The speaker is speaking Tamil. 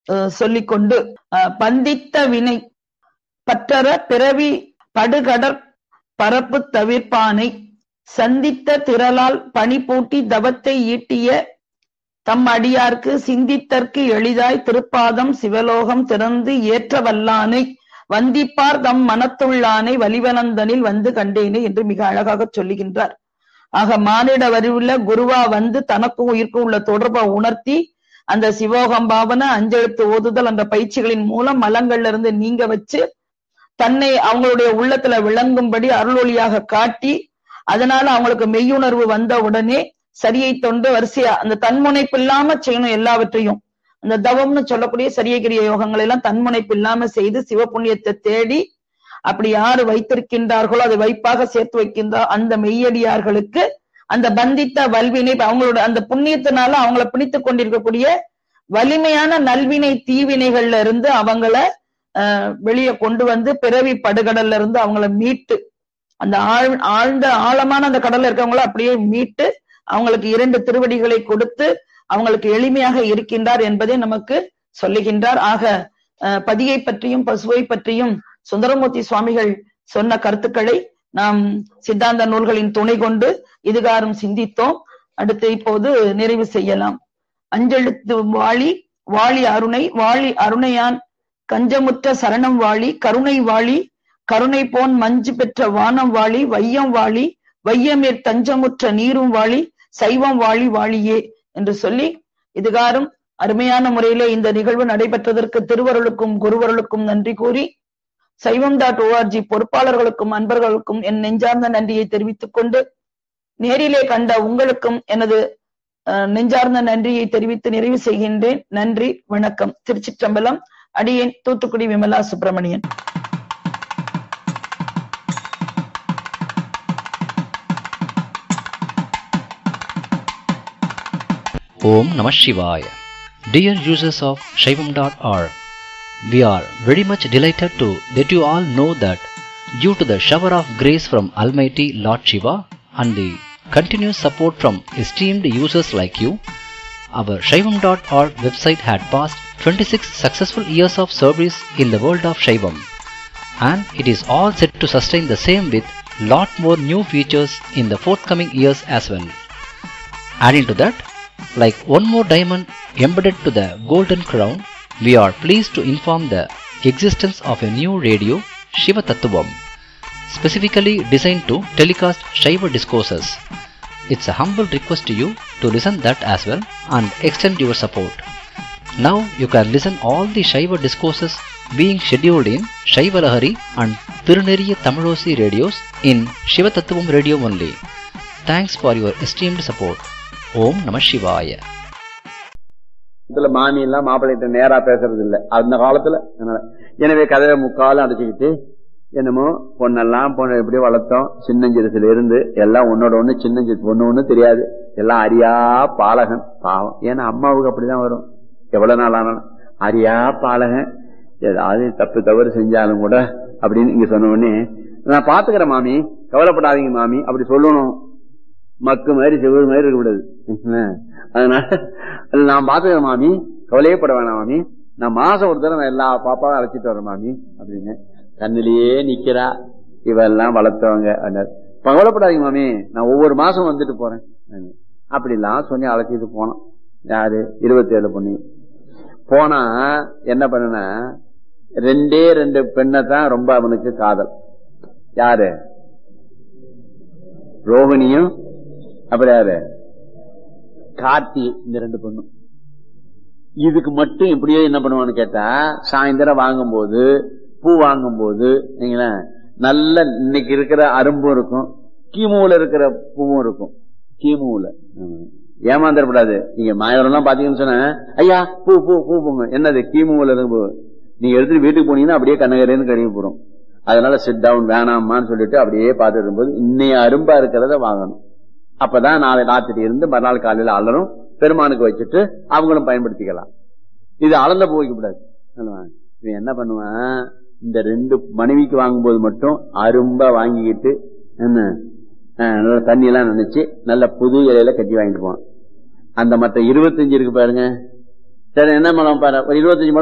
அஹ், சொல்லிக்கொண்டு அஹ், பந்தித்த வினை பற்றற பிறவி படுகடற் பரப்பு தவிர்ப்பானை சந்தித்த திரளால் பணி பூட்டி தவத்தை ஈட்டிய தம் அடியார்க்கு சிந்தித்தற்கு எளிதாய் திருப்பாதம் சிவலோகம் திறந்து ஏற்ற வல்லானை வந்திப்பார் தம் மனத்துள்ளானை வலிவனந்தனில் வந்து கண்டேனே என்று மிக அழகாக சொல்லுகின்றார் ஆக மானிட வரிவுள்ள குருவா வந்து தனக்கும் உயிர்க்கும் உள்ள தொடர்பை உணர்த்தி அந்த சிவோகம் பாவன அஞ்செழுத்து ஓதுதல் என்ற பயிற்சிகளின் மூலம் மலங்கள்ல இருந்து நீங்க வச்சு தன்னை அவங்களுடைய உள்ளத்துல விளங்கும்படி அருளொளியாக காட்டி அதனால அவங்களுக்கு மெய்யுணர்வு வந்த உடனே சரியை தொண்டு வரிசையா அந்த தன்முனைப்பு இல்லாம செய்யணும் எல்லாவற்றையும் அந்த தவம்னு சொல்லக்கூடிய சரியகிரிய யோகங்களை எல்லாம் தன்முனைப்பு இல்லாம செய்து சிவபுண்ணியத்தை தேடி அப்படி யாரு வைத்திருக்கின்றார்களோ அதை வைப்பாக சேர்த்து வைக்கின்ற அந்த மெய்யடியார்களுக்கு அந்த பந்தித்த வல்வினை அவங்களோட அந்த புண்ணியத்தினால அவங்கள பிடித்துக் கொண்டிருக்கக்கூடிய வலிமையான நல்வினை தீவினைகள்ல இருந்து அவங்கள அஹ், வெளியே கொண்டு வந்து பிறவி படுகடல்ல இருந்து அவங்கள மீட்டு அந்த ஆழ் ஆழ்ந்த ஆழமான அந்த கடல்ல இருக்கவங்கள அப்படியே மீட்டு அவங்களுக்கு இரண்டு திருவடிகளை கொடுத்து அவங்களுக்கு எளிமையாக இருக்கின்றார் என்பதை நமக்கு சொல்லுகின்றார் ஆக அஹ், பதியை பற்றியும் பசுவை பற்றியும் சுந்தரமூர்த்தி சுவாமிகள் சொன்ன கருத்துக்களை நாம் சித்தாந்த நூல்களின் துணை கொண்டு இதுகாரும் சிந்தித்தோம் அடுத்து இப்போது நிறைவு செய்யலாம் அஞ்செழுத்து வாளி வாளி அருணை வாளி அருணையான் கஞ்சமுற்ற சரணம் வாளி கருணை வாளி கருணை போன் மஞ்சு பெற்ற வானம் வாளி வையம் வாளி வையமேற் தஞ்சமுற்ற நீரும் வாளி சைவம் வாளி வாழியே என்று சொல்லி இதுகாரும் அருமையான முறையிலே இந்த நிகழ்வு நடைபெற்றதற்கு திருவருளுக்கும் குருவருளுக்கும் நன்றி கூறி சைவம் டாட் ஓஆர்ஜி பொறுப்பாளர்களுக்கும் அன்பர்களுக்கும் என் நெஞ்சார்ந்த நன்றியை தெரிவித்துக் கொண்டு நேரிலே கண்ட உங்களுக்கும் எனது அஹ், நெஞ்சார்ந்த நன்றியை தெரிவித்து நிறைவு செய்கின்றேன் நன்றி வணக்கம் திருச்சிற்றம்பலம் அடியேன் Thoothukudi Vimala Subramanian Om Namah Shivaya. Dear users of Shaivam.org, we are very much delighted to let you all know that due to the shower of grace from Almighty Lord Shiva and the continuous support from esteemed users like you, our Shaivam.org website had passed 26 successful years of service in the world of Shaivam and it is all set to sustain the same with lot more new features in the forthcoming years as well. Adding to that, like one more diamond embedded to the golden crown, we are pleased to inform the existence of a new radio, Shiva Tattvam, specifically designed to telecast Shiva discourses. It's a humble request to you to listen that as well and extend your support. Now you can listen all the Shiva discourses being scheduled in Shiva Lahari and Tiruneriya Tamilosi radios in Shiva Tattvam radio only. Thanks for your esteemed support. Om Namah Shivaya. இதுல மாமி எல்லாம் மாப்பிள்ளைகிட்ட நேரா பேசுறது இல்ல அந்த காலத்துல அதனால. எனவே கதவை முக்காலும் அடைச்சுக்கிட்டு என்னமோ பொண்ணெல்லாம் பொண்ணு எப்படி வளர்த்தோம் சின்னஞ்சிறுசுல இருந்து எல்லாம் ஒன்னோட ஒண்ணு சின்னஞ்சிறு பொண்ணு ஒண்ணு தெரியாது எல்லாம் அரியா பாலகன் பாவம் ஏன்னா அம்மாவுக்கு அப்படிதான் வரும் எவ்வளவு நாள் ஆனாலும் அரியா பாலகன் ஏதாவது தப்பு தவறு செஞ்சாலும் கூட அப்படின்னு இங்க சொன்ன உடனே நான் பாத்துக்கிறேன் மாமி கவலைப்படாதீங்க மாமி அப்படி சொல்லணும் மக்கு மாதிரி செவ்வறு மாதிரி இருக்கக்கூடாது ம். அதனால அது நான் பாத்துக்கிறேன் மாமி கவலையே பட வேணாம் மாமி நான் மாசம் ஒரு தடவை நான் எல்லா பாப்பாவும் அழைச்சிட்டு வரேன் மாமி அப்படின்னு கண்ணிலேயே நிக்கிறா இவெல்லாம் வளர்த்தவங்க அப்படின்னாரு. கவலைப்படாதீங்க மாமி நான் ஒவ்வொரு மாசம் வந்துட்டு போறேன் அப்படின்னு. அப்படிலாம் சொல்லி அழைச்சிட்டு போனோம் யாரு இருபத்தி ஏழு பொண்ணு போனா என்ன பண்ணுனா ரெண்டே ரெண்டு பெண்ணை தான் ரொம்ப அவனுக்கு காதல் யாரு ரோகிணியும் அப்புறம் யாரு கார்த்தி இந்த ரெண்டு பொண்ணும் இதுக்கு மட்டும் இப்படியே என்ன பண்ணுவான்னு கேட்டா சாயந்தரம் வாங்கும்போது பூ வாங்கும்போது நீங்களேன் நல்ல இன்னைக்கு இருக்கிற அரும்பும் இருக்கும் கீமுல இருக்கிற பூவும் இருக்கும் கீமுல ம். ஏமாந்துடக்கூடாது நீங்க மாயவரெல்லாம் பாத்தீங்கன்னு சொன்ன ஐயா பூ பூ பூ பூங்க என்னது கீமுல இருக்கு பூ நீங்க எடுத்துட்டு வீட்டுக்கு போனீங்கன்னா அப்படியே கண்ணகரேன்னு கழுவி போறோம் அதனால சிட் டவுன் வேணாமான்னு சொல்லிட்டு அப்படியே பார்த்துட்டு இருக்கும்போது இன்னைய அரும்பா இருக்கிறத வாங்கணும் அப்பதான் நாளை ராத்திரி இருந்து மறுநாள் காலையில அலரும் பெருமானுக்கு வச்சுட்டு அவங்களும் பயன்படுத்திக்கலாம் இது அளந்த போய்க்க கூடாது இவன் என்ன பண்ணுவான் இந்த ரெண்டு மனைவிக்கு வாங்கும்போது மட்டும் அரும்பா வாங்கிக்கிட்டு என்ன அஹ், நல்ல தண்ணி எல்லாம் நினைச்சு நல்ல புது இலையில கட்டி வாங்கிட்டு போவான் அந்த மற்ற இருபத்தஞ்சு இருக்கு பாருங்க சரி என்ன மலம் பாரு ஒரு இருபத்தஞ்சு